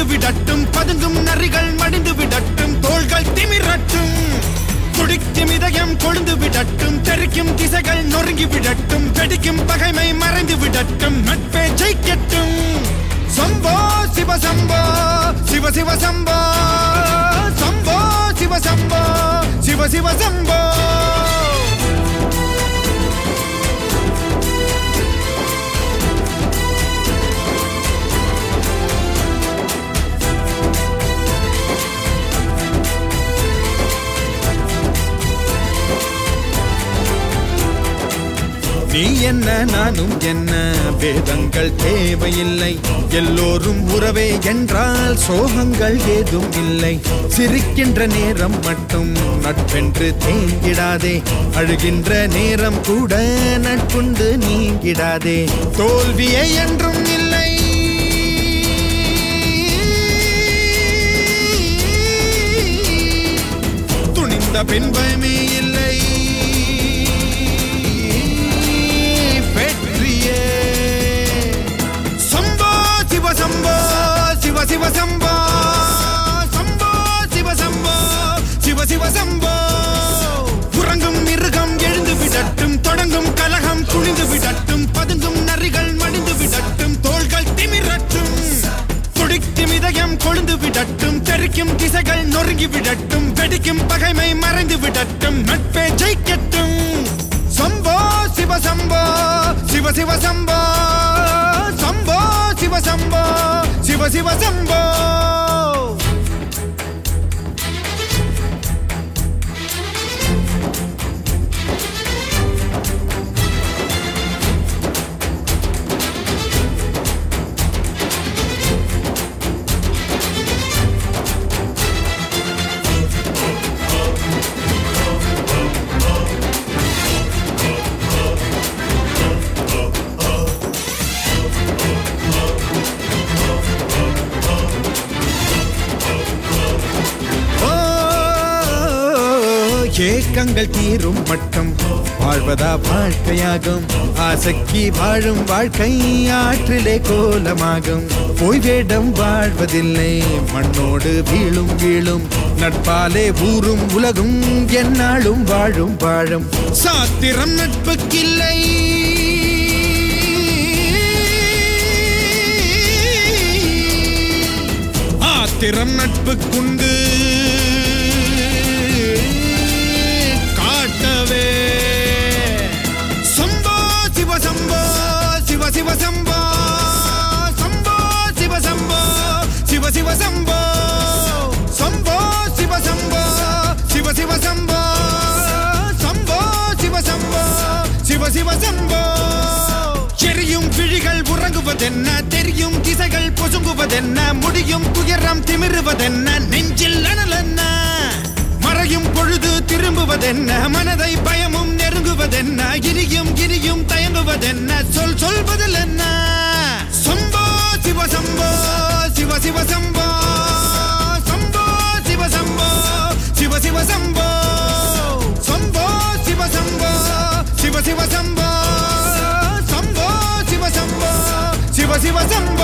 விடட்டும் பதுங்கும் நரிகள் மடிந்து விடட்டும் தோள்கள் திமிரட்டும் துடிக்கும் இதயம் கொழுந்து விடட்டும் தெறிக்கும் திசைகள் நொறுங்கி விடட்டும் வெடிக்கும் பகைமை மறைந்து விடட்டும் நட்பே ஜெயிக்கட்டும் சம்போ சிவ சம்போ சிவ சிவ சம்போ சம்போ சிவ சம்போ சிவ சிவ சம்போ நீ என்ன நானும் என்ன வேதங்கள் தேவையில்லை எல்லோரும் உறவே என்றால் சோகங்கள் ஏதும் இல்லை சிரிக்கின்ற நேரம் மட்டும் நட்பென்று தேங்கிடாதே அழுகின்ற நேரம் கூட நட்புண்டு நீங்கிடாதே தோல்வியே என்றும் இல்லை துணிந்த பின்பமே இல்லை வெற்றியே சம்போ சிவ சம்போ சிவ சிவ சம்போ சம்போ சிவ சம்போ சிவ சிவ சம்போ உறங்கும் மிருகம் எழுந்து விடட்டும் தொடங்கும் கலகம் குனிந்து விடட்டும் பதுங்கும் நரிகள் மடிந்து விடட்டும் தோள்கள் திமிரட்டும் துடிக்கும் இதயம் கொழுந்து விடட்டும் தெறிக்கும் திசைகள் நொறுங்கி விடட்டும் வெடிக்கும் பகைமை மறைந்து விடட்டும் நட்பே ஜெயிக்கட்டும் சம்போ சிவ சம்போ சிவ சிவ சம்போ சம்போ சிவ சம்போ சிவ சிவ சம்போ ஓ, ஏக்கங்கள் தீரும் மட்டும் வாழ்வதா வாழ்க்கையாகும் ஆசைக்கு வாழும் வாழ்க்கை ஆற்றிலே கோலமாகும் போய் வேடம் வாழ்வதில்லை மண்ணோடு வீழும் வீழும் நட்பாலே ஊரும் உலகும் என்னாலும் வாழும் வாழும் சாத்திரம் நட்புக்கில்லை ஆத்திரம் நட்புக்குண்டு காட்டவே சம்போ சிவ சம்போ சிவ சிவ சம்போ சம்போ சிவ சம்போ சிவ சிவ சம்போ சம்போ சிவ சம்போ சிவ சிவ சம்போ சம்போ சிவ சம்போ சிவ சிவ சம்போ எரியும் விழிகள் உறங்குவதென்ன தெரியும் திசைகள் பொசுங்குவதென்ன முடியும் துயரம் திமிருவதென்ன நெஞ்சில் அனல் என்ன மறையும் பொழுது திரும்புவதென்ன மனதை பயமும் நெருங்குவதென்ன இனியும் இனியும் தயங்குவதென்ன சொல் சொல்வதில் என்ன சம்போ சிவ சம்போ சிவ சிவ சம்போ சம்போ சிவ சம்போ சிவ சிவ சம்போ சம்போ சிவ சம்போ சிவ சிவ சம்போ சம்போ சிவ சம்போ சிவ சிவ சம்போ